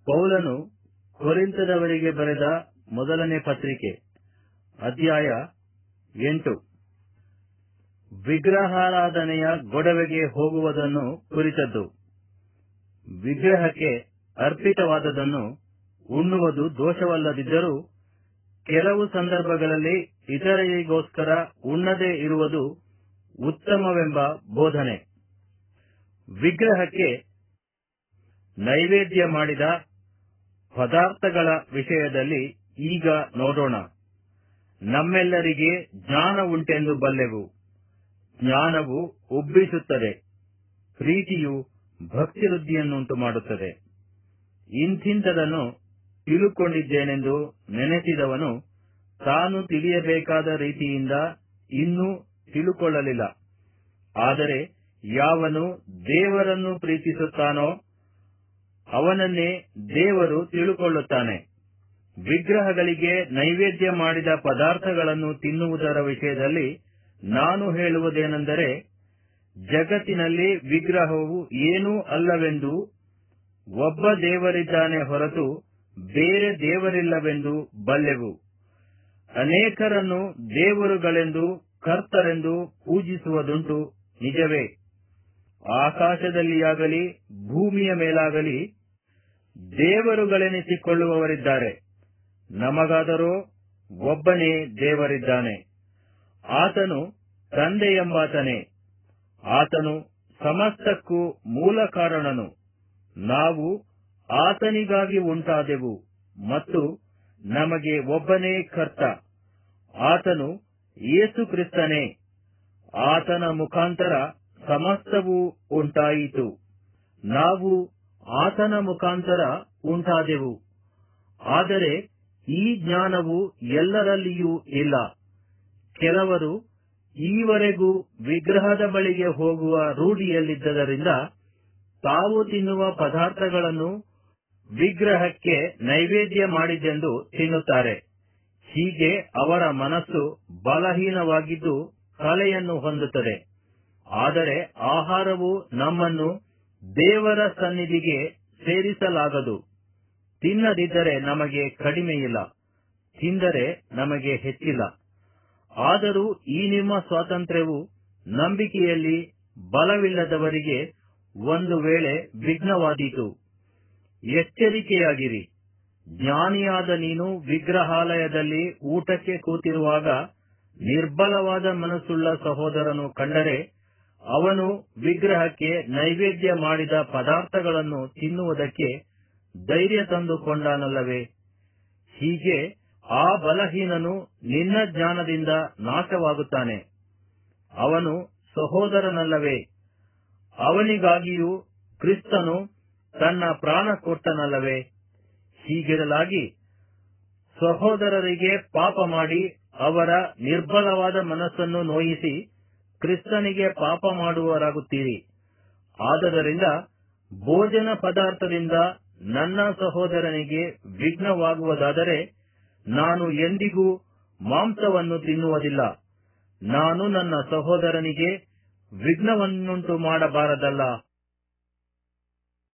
ಪೌಲನು ಕೊರಿಂತದವರಿಗೆ ಬರೆದ ಮೊದಲನೇ ಪತ್ರಿಕೆ ಅಧ್ಯಾಯ ಎಂಟು ವಿಗ್ರಹಾರಾಧನೆಯ ಗೊಡವೆಗೆ ಹೋಗುವುದನ್ನು ಕುರಿತದ್ದು ವಿಗ್ರಹಕ್ಕೆ ಅರ್ಪಿತವಾದದನ್ನು ಉಣ್ಣುವುದು ದೋಷವಲ್ಲದಿದ್ದರೂ ಕೆಲವು ಸಂದರ್ಭಗಳಲ್ಲಿ ಇತರರಿಗೋಸ್ಕರ ಉಣ್ಣದೇ ಇರುವುದು ಉತ್ತಮವೆಂಬ ಬೋಧನೆ ವಿಗ್ರಹಕ್ಕೆ ನೈವೇದ್ಯ ಮಾಡಿದ ಪದಾರ್ಥಗಳ ವಿಷಯದಲ್ಲಿ ಈಗ ನೋಡೋಣ ನಮ್ಮೆಲ್ಲರಿಗೆ ಜ್ಞಾನ ಉಂಟೆಂದು ಬಲ್ಲೆವು ಜ್ಞಾನವು ಉಬ್ಬಿಸುತ್ತದೆ ಪ್ರೀತಿಯು ಭಕ್ತಿವೃದ್ಧಿಯನ್ನುಂಟು ಮಾಡುತ್ತದೆ ಇಂಥಿಂಥದನ್ನು ತಿಳುಕೊಂಡಿದ್ದೇನೆಂದು ನೆನೆಸಿದವನು ತಾನು ತಿಳಿಯಬೇಕಾದ ರೀತಿಯಿಂದ ಇನ್ನೂ ತಿಳುಕೊಳ್ಳಲಿಲ್ಲ ಆದರೆ ಯಾವನು ದೇವರನ್ನು ಪ್ರೀತಿಸುತ್ತಾನೋ ಅವನನ್ನೇ ದೇವರು ತಿಳುಕೊಳ್ಳುತ್ತಾನೆ ವಿಗ್ರಹಗಳಿಗೆ ನೈವೇದ್ಯ ಮಾಡಿದ ಪದಾರ್ಥಗಳನ್ನು ತಿನ್ನುವುದರ ವಿಷಯದಲ್ಲಿ ನಾನು ಹೇಳುವುದೇನೆಂದರೆ ಜಗತ್ತಿನಲ್ಲಿ ವಿಗ್ರಹವು ಏನೂ ಅಲ್ಲವೆಂದು ಒಬ್ಬ ದೇವರಿದ್ದಾನೆ ಹೊರತು ಬೇರೆ ದೇವರಿಲ್ಲವೆಂದು ಬಲ್ಲೆವು ಅನೇಕರನ್ನು ದೇವರುಗಳೆಂದು ಕರ್ತರೆಂದು ಪೂಜಿಸುವುದುಂಟು ನಿಜವೇ ಆಕಾಶದಲ್ಲಿಯಾಗಲಿ ಭೂಮಿಯ ಮೇಲಾಗಲಿ ದೇವರುಗಳೆನಿಸಿಕೊಳ್ಳುವವರಿದ್ದಾರೆ ನಮಗಾದರೋ ಒಬ್ಬನೇ ದೇವರಿದ್ದಾನೆ ಆತನು ತಂದೆ ಎಂಬಾತನೇ ಆತನು ಸಮಸ್ತಕ್ಕೂ ಮೂಲ ಕಾರಣನು ನಾವು ಆತನಿಗಾಗಿ ಉಂಟಾದೆವು ಮತ್ತು ನಮಗೆ ಒಬ್ಬನೇ ಕರ್ತ ಆತನು ಯೇಸು ಕ್ರಿಸ್ತನೇ ಆತನ ಮುಖಾಂತರ ಸಮಸ್ತವೂ ಉಂಟಾಯಿತು ನಾವು ಆತನ ಮುಖಾಂತರ ಉಂಟಾದೆವು ಆದರೆ ಈ ಜ್ಞಾನವು ಎಲ್ಲರಲ್ಲಿಯೂ ಇಲ್ಲ ಕೆಲವರು ಈವರೆಗೂ ವಿಗ್ರಹದ ಬಳಿಗೆ ಹೋಗುವ ರೂಢಿಯಲ್ಲಿದ್ದರಿಂದ ತಾವು ತಿನ್ನುವ ಪದಾರ್ಥಗಳನ್ನು ವಿಗ್ರಹಕ್ಕೆ ನೈವೇದ್ಯ ಮಾಡಿದ್ದೆಂದು ತಿನ್ನುತ್ತಾರೆ ಹೀಗೆ ಅವರ ಮನಸ್ಸು ಬಲಹೀನವಾಗಿದ್ದು ಕಲೆಯನ್ನು ಹೊಂದುತ್ತದೆ ಆದರೆ ಆಹಾರವು ನಮ್ಮನ್ನು ದೇವರ ಸನ್ನಿಧಿಗೆ ಸೇರಿಸಲಾಗದು ತಿನ್ನದಿದ್ದರೆ ನಮಗೆ ಕಡಿಮೆಯಿಲ್ಲ ತಿಂದರೆ ನಮಗೆ ಹೆಚ್ಚಿಲ್ಲ ಆದರೂ ಈ ನಿಮ್ಮ ಸ್ವಾತಂತ್ರ್ಯವು ನಂಬಿಕೆಯಲ್ಲಿ ಬಲವಿಲ್ಲದವರಿಗೆ ಒಂದು ವೇಳೆ ವಿಘ್ನವಾದೀತು ಎಚ್ಚರಿಕೆಯಾಗಿರಿ ಜ್ಞಾನಿಯಾದ ನೀನು ವಿಗ್ರಹಾಲಯದಲ್ಲಿ ಊಟಕ್ಕೆ ಕೂತಿರುವಾಗ ನಿರ್ಬಲವಾದ ಮನಸ್ಸುಳ್ಳ ಸಹೋದರನು ಕಂಡರೆ ಅವನು ವಿಗ್ರಹಕ್ಕೆ ನೈವೇದ್ಯ ಮಾಡಿದ ಪದಾರ್ಥಗಳನ್ನು ತಿನ್ನುವುದಕ್ಕೆ ಧೈರ್ಯ ತಂದುಕೊಂಡನಲ್ಲವೇ ಹೀಗೆ ಆ ಬಲಹೀನನು ನಿನ್ನ ಜ್ಞಾನದಿಂದ ನಾಶವಾಗುತ್ತಾನೆ ಅವನು ಸಹೋದರನಲ್ಲವೇ ಅವನಿಗಾಗಿಯೂ ಕ್ರಿಸ್ತನು ತನ್ನ ಪ್ರಾಣ ಕೊಟ್ಟನಲ್ಲವೇ ಹೀಗಿರಲಾಗಿ ಸಹೋದರರಿಗೆ ಪಾಪ ಮಾಡಿ ಅವರ ನಿರ್ಬಲವಾದ ಮನಸ್ಸನ್ನು ನೋಯಿಸಿ ಕ್ರಿಸ್ತನಿಗೆ ಪಾಪ ಮಾಡುವರಾಗುತ್ತೀರಿ ಆದದರಿಂದ ಭೋಜನ ಪದಾರ್ಥದಿಂದ ನನ್ನ ಸಹೋದರನಿಗೆ ವಿಘ್ನವಾಗುವುದಾದರೆ ನಾನು ಎಂದಿಗೂ ಮಾಂಸವನ್ನು ತಿನ್ನುವುದಿಲ್ಲ ನಾನು ನನ್ನ ಸಹೋದರನಿಗೆ ವಿಘ್ನವನ್ನುಂಟು ಮಾಡಬಾರದಲ್ಲ